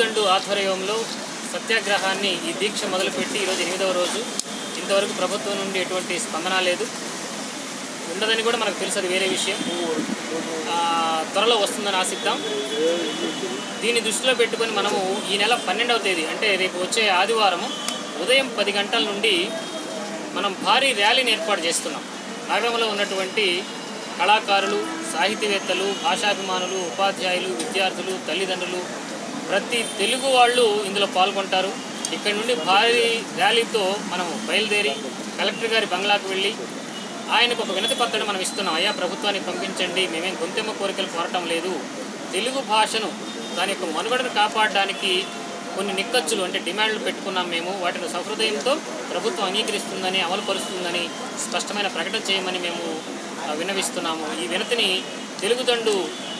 తెలుగుదండు ఆధ్వర్యంలో సత్యాగ్రహాన్ని ఈ దీక్ష మొదలుపెట్టి ఈరోజు ఎనిమిదవ రోజు ఇంతవరకు ప్రభుత్వం నుండి ఎటువంటి స్పందన లేదు ఉండదని కూడా మనకు తెలుసు అది వేరే విషయం ఆ, త్వరలో వస్తుందని ఆశిద్దాం దీన్ని దృష్టిలో పెట్టుకొని మనము ఈ నెల పన్నెండవ తేదీ అంటే రేపు వచ్చే ఆదివారము ఉదయం పది గంటల నుండి మనం భారీ ర్యాలీని ఏర్పాటు చేస్తున్నాం నగరంలో ఉన్నటువంటి కళాకారులు సాహితీవేత్తలు భాషాభిమానులు ఉపాధ్యాయులు విద్యార్థులు తల్లిదండ్రులు ప్రతి తెలుగు వాళ్ళు ఇందులో పాల్గొంటారు ఇక్కడ నుండి భారీ ర్యాలీతో మనం బయలుదేరి కలెక్టర్ గారి బంగ్లాకు వెళ్ళి ఆయనకు ఒక వినతి పత్రం మనం ఇస్తున్నాం అయ్యా ప్రభుత్వానికి పంపించండి మేమేం గొంతెమ్మ కోరికలు కోరటం లేదు తెలుగు భాషను దాని యొక్క మనుగడను కాపాడడానికి కొన్ని నిక్కచ్చులు అంటే డిమాండ్లు పెట్టుకున్నాం మేము వాటిని సహృదయంతో ప్రభుత్వం అంగీకరిస్తుందని అమలుపరుస్తుందని స్పష్టమైన ప్రకటన చేయమని మేము ఆ, విన్నవిస్తున్నాము ఈ వినతిని తెలుగుదండు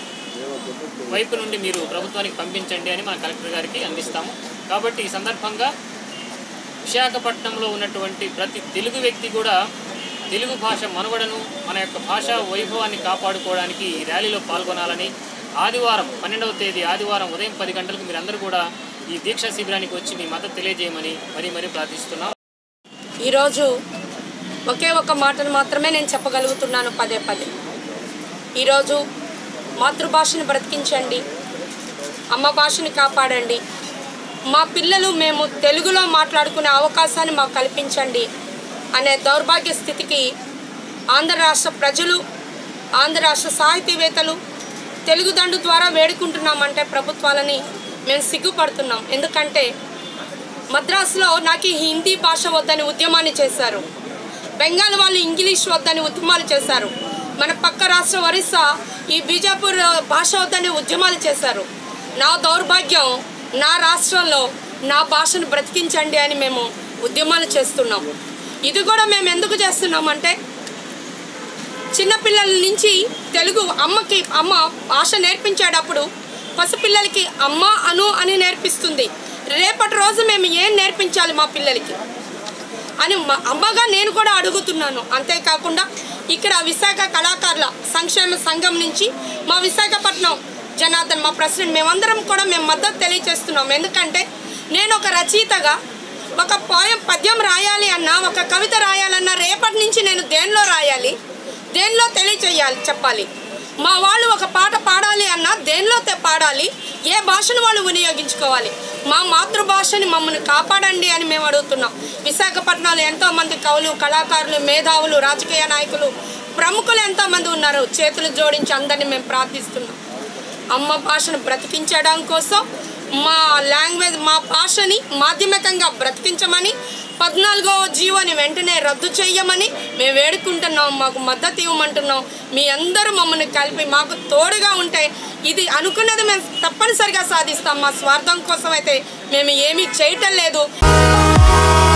వైపు నుండి మీరు ప్రభుత్వానికి పంపించండి అని మన కలెక్టర్ గారికి అందిస్తాము కాబట్టి ఈ సందర్భంగా విశాఖపట్నంలో ఉన్నటువంటి ప్రతి తెలుగు వ్యక్తి కూడా తెలుగు భాష మనుగడను మన యొక్క భాషా వైభవాన్ని కాపాడుకోవడానికి ఈ ర్యాలీలో పాల్గొనాలని ఆదివారం పన్నెండవ తేదీ ఆదివారం ఉదయం పది గంటలకు మీరందరూ కూడా ఈ దీక్షా శిబిరానికి వచ్చి మీ మద్దతు తెలియజేయమని మరీ మరీ ప్రార్థిస్తున్నాం ఈరోజు ఒకే ఒక మాటను మాత్రమే నేను చెప్పగలుగుతున్నాను పదే పదే ఈరోజు మాతృభాషను బ్రతికించండి అమ్మ భాషని కాపాడండి మా పిల్లలు మేము తెలుగులో మాట్లాడుకునే అవకాశాన్ని మాకు కల్పించండి అనే దౌర్భాగ్య స్థితికి ఆంధ్ర రాష్ట్ర ప్రజలు ఆంధ్ర రాష్ట్ర సాహితీవేత్తలు తెలుగుదండు ద్వారా వేడుకుంటున్నామంటే ప్రభుత్వాలని మేము సిగ్గుపడుతున్నాం ఎందుకంటే మద్రాసులో నాకు ఈ హిందీ భాష వద్దని ఉద్యమాన్ని చేశారు బెంగాల్ వాళ్ళు ఇంగ్లీష్ వద్దని ఉద్యమాలు చేశారు మన పక్క రాష్ట్రం ఒరిస్సా ఈ బీజాపూర్ భాష వద్దని ఉద్యమాలు చేశారు నా దౌర్భాగ్యం నా రాష్ట్రంలో నా భాషను బ్రతికించండి అని మేము ఉద్యమాలు చేస్తున్నాం ఇది కూడా మేము ఎందుకు చేస్తున్నామంటే చిన్నపిల్లల నుంచి తెలుగు అమ్మకి అమ్మ భాష నేర్పించేటప్పుడు పసిపిల్లలకి అమ్మ అను అని నేర్పిస్తుంది రేపటి రోజు మేము ఏం నేర్పించాలి మా పిల్లలకి అని మా అమ్మగా నేను కూడా అడుగుతున్నాను అంతేకాకుండా ఇక్కడ విశాఖ కళాకారుల సంక్షేమ సంఘం నుంచి మా విశాఖపట్నం జనార్దన్ మా ప్రెసిడెంట్ మేమందరం కూడా మేము మద్దతు తెలియజేస్తున్నాం ఎందుకంటే నేను ఒక రచయితగా ఒక పోయం పద్యం రాయాలి అన్నా ఒక కవిత రాయాలన్నా రేపటి నుంచి నేను దేనిలో రాయాలి దేనిలో తెలియచేయాలి చెప్పాలి మా వాళ్ళు ఒక పాట పాడాలి అన్నా దేనిలో తె- పాడాలి ఏ భాషను వాళ్ళు వినియోగించుకోవాలి మా మాతృభాషని మమ్మల్ని కాపాడండి అని మేము అడుగుతున్నాం విశాఖపట్నంలో ఎంతోమంది కవులు కళాకారులు మేధావులు రాజకీయ నాయకులు ప్రముఖులు ఎంతోమంది ఉన్నారు చేతులు జోడించి అందరినీ మేము ప్రార్థిస్తున్నాం అమ్మ భాషను బ్రతికించడం కోసం మా లాంగ్వేజ్ మా భాషని మాధ్యమికంగా బ్రతికించమని పద్నాలుగో జీవోని వెంటనే రద్దు చేయమని మేము వేడుకుంటున్నాం మాకు మద్దతు ఇవ్వమంటున్నాం మీ అందరూ మమ్మల్ని కలిపి మాకు తోడుగా ఉంటే ఇది అనుకున్నది మేము తప్పనిసరిగా సాధిస్తాం మా స్వార్థం కోసం అయితే మేము ఏమీ చేయటం లేదు